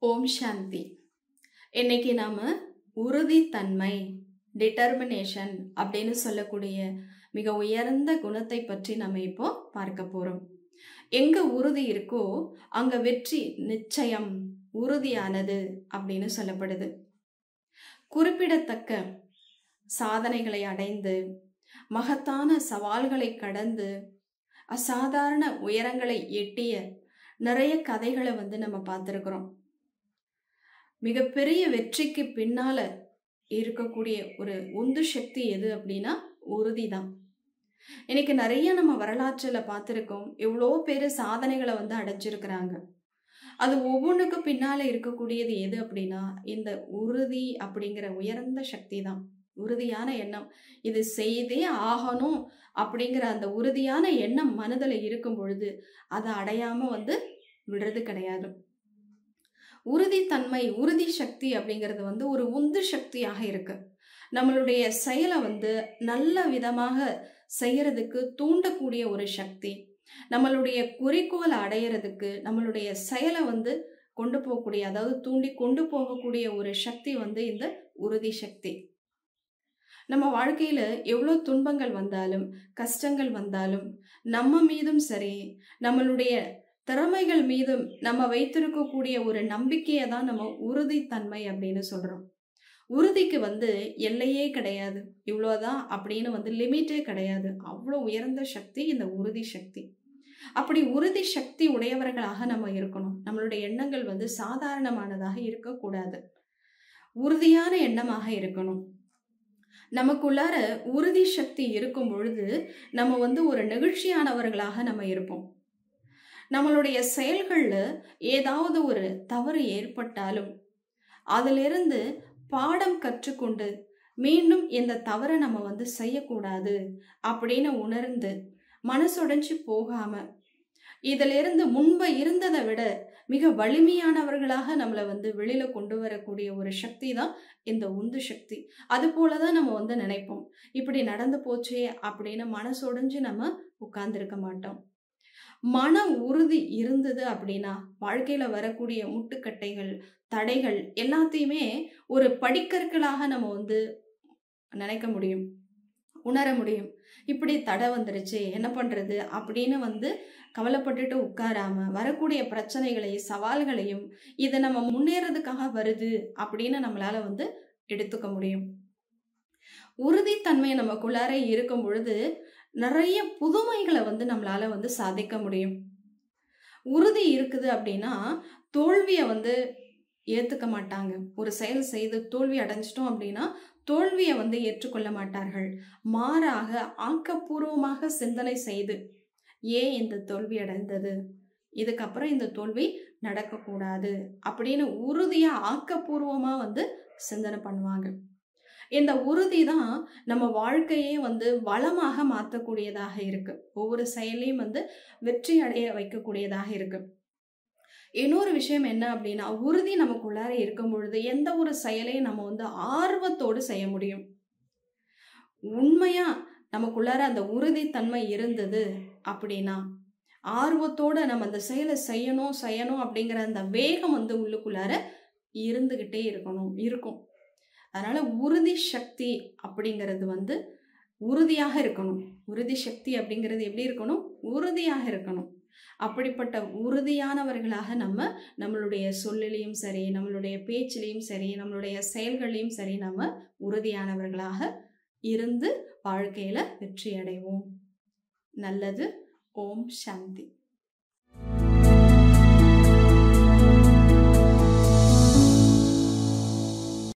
ஓம் சாந்தி இன்னைக்கு நாம உறுதித்தன்மை டிட்டர்மினேஷன் அப்படின்னு சொல்லக்கூடிய மிக உயர்ந்த குணத்தை பற்றி நம்ம இப்போ பார்க்க போறோம் எங்க உறுதி இருக்கோ அங்க வெற்றி நிச்சயம் உறுதியானது அப்படின்னு சொல்லப்படுது குறிப்பிடத்தக்க சாதனைகளை அடைந்து மகத்தான சவால்களை கடந்து அசாதாரண உயரங்களை எட்டிய நிறைய கதைகளை வந்து நம்ம பார்த்துருக்குறோம் மிகப்பெரிய வெற்றிக்கு பின்னால இருக்கக்கூடிய ஒரு உந்து சக்தி எது அப்படின்னா உறுதி தான் இன்னைக்கு நிறைய நம்ம வரலாற்றில் பார்த்துருக்கோம் எவ்வளோ பேர் சாதனைகளை வந்து அடைஞ்சிருக்கிறாங்க அது ஒவ்வொன்றுக்கு பின்னால இருக்கக்கூடியது எது அப்படின்னா இந்த உறுதி அப்படிங்கிற உயர்ந்த சக்தி தான் உறுதியான எண்ணம் இது செய்தே ஆகணும் அப்படிங்கிற அந்த உறுதியான எண்ணம் மனதில் இருக்கும் பொழுது அதை அடையாம வந்து விடுறது கிடையாது உறுதித்தன்மை உறுதி சக்தி அப்படிங்கிறது வந்து ஒரு உந்து சக்தியாக இருக்கு நம்மளுடைய செயலை வந்து நல்ல விதமாக செய்யறதுக்கு தூண்டக்கூடிய ஒரு சக்தி நம்மளுடைய குறிக்கோளை அடையிறதுக்கு நம்மளுடைய செயலை வந்து கொண்டு போகக்கூடிய அதாவது தூண்டி கொண்டு போகக்கூடிய ஒரு சக்தி வந்து இந்த உறுதி சக்தி நம்ம வாழ்க்கையில எவ்வளோ துன்பங்கள் வந்தாலும் கஷ்டங்கள் வந்தாலும் நம்ம மீதும் சரி நம்மளுடைய திறமைகள் மீதும் நம்ம வைத்திருக்கக்கூடிய ஒரு நம்பிக்கையை தான் நம்ம உறுதித்தன்மை அப்படின்னு சொல்றோம் உறுதிக்கு வந்து எல்லையே கிடையாது இவ்வளோதான் அப்படின்னு வந்து லிமிட்டே கிடையாது அவ்வளோ உயர்ந்த சக்தி இந்த உறுதி சக்தி அப்படி உறுதி சக்தி உடையவர்களாக நம்ம இருக்கணும் நம்மளுடைய எண்ணங்கள் வந்து சாதாரணமானதாக இருக்கக்கூடாது உறுதியான எண்ணமாக இருக்கணும் நமக்குள்ளார உறுதி சக்தி இருக்கும் பொழுது நம்ம வந்து ஒரு நெகிழ்ச்சியானவர்களாக நம்ம இருப்போம் நம்மளுடைய செயல்களில் ஏதாவது ஒரு தவறு ஏற்பட்டாலும் அதிலிருந்து பாடம் கற்றுக்கொண்டு மீண்டும் இந்த தவறை நம்ம வந்து செய்யக்கூடாது அப்படின்னு உணர்ந்து மனசுடைஞ்சு போகாம இதிலிருந்து முன்பு இருந்ததை விட மிக வலிமையானவர்களாக நம்மளை வந்து வெளியில கொண்டு வரக்கூடிய ஒரு சக்தி தான் இந்த உந்து சக்தி அது போலதான் நம்ம வந்து நினைப்போம் இப்படி நடந்து போச்சே அப்படின்னு மனசுடைஞ்சு நம்ம உட்கார்ந்துருக்க மாட்டோம் மன உறுதி இருந்தது அப்படின்னா வாழ்க்கையில வரக்கூடிய முட்டுக்கட்டைகள் தடைகள் எல்லாத்தையுமே ஒரு படிக்கற்களாக நம்ம வந்து நினைக்க முடியும் உணர முடியும் இப்படி தடை வந்துருச்சு என்ன பண்றது அப்படின்னு வந்து கவலைப்பட்டுட்டு உட்காராம வரக்கூடிய பிரச்சனைகளையும் சவால்களையும் இதை நம்ம முன்னேறதுக்காக வருது அப்படின்னு நம்மளால வந்து எடுத்துக்க முடியும் உறுதித்தன்மை நமக்குள்ளார இருக்கும் பொழுது நிறைய புதுமைகளை வந்து நம்மளால வந்து சாதிக்க முடியும் உறுதி இருக்குது அப்படின்னா தோல்வியை வந்து ஏத்துக்க மாட்டாங்க ஒரு செயல் செய்து தோல்வி அடைஞ்சிட்டோம் அப்படின்னா தோல்வியை வந்து ஏற்றுக்கொள்ள மாட்டார்கள் மாறாக ஆக்கப்பூர்வமாக சிந்தனை செய்து ஏன் இந்த தோல்வி அடைந்தது இதுக்கப்புறம் இந்த தோல்வி நடக்கக்கூடாது அப்படின்னு உறுதியா ஆக்கப்பூர்வமா வந்து சிந்தனை பண்ணுவாங்க இந்த உறுதி தான் நம்ம வாழ்க்கையே வந்து வளமாக மாற்றக்கூடியதாக இருக்கு ஒவ்வொரு செயலையும் வந்து வெற்றி அடைய வைக்கக்கூடியதாக இருக்கு இன்னொரு விஷயம் என்ன அப்படின்னா உறுதி நமக்குள்ளார இருக்கும் பொழுது எந்த ஒரு செயலையும் நம்ம வந்து ஆர்வத்தோடு செய்ய முடியும் உண்மையா நமக்குள்ளார அந்த உறுதித்தன்மை இருந்தது அப்படின்னா ஆர்வத்தோட நம்ம அந்த செயலை செய்யணும் செய்யணும் அப்படிங்கிற அந்த வேகம் வந்து உள்ளுக்குள்ளார இருந்துகிட்டே இருக்கணும் இருக்கும் அதனால உறுதி சக்தி அப்படிங்கிறது வந்து உறுதியாக இருக்கணும் உறுதி சக்தி அப்படிங்கிறது எப்படி இருக்கணும் உறுதியாக இருக்கணும் அப்படிப்பட்ட உறுதியானவர்களாக நம்ம நம்மளுடைய சொல்லிலையும் சரி நம்மளுடைய பேச்சிலையும் சரி நம்மளுடைய செயல்களையும் சரி நம்ம உறுதியானவர்களாக இருந்து வாழ்க்கையில வெற்றி அடைவோம் நல்லது ஓம் சாந்தி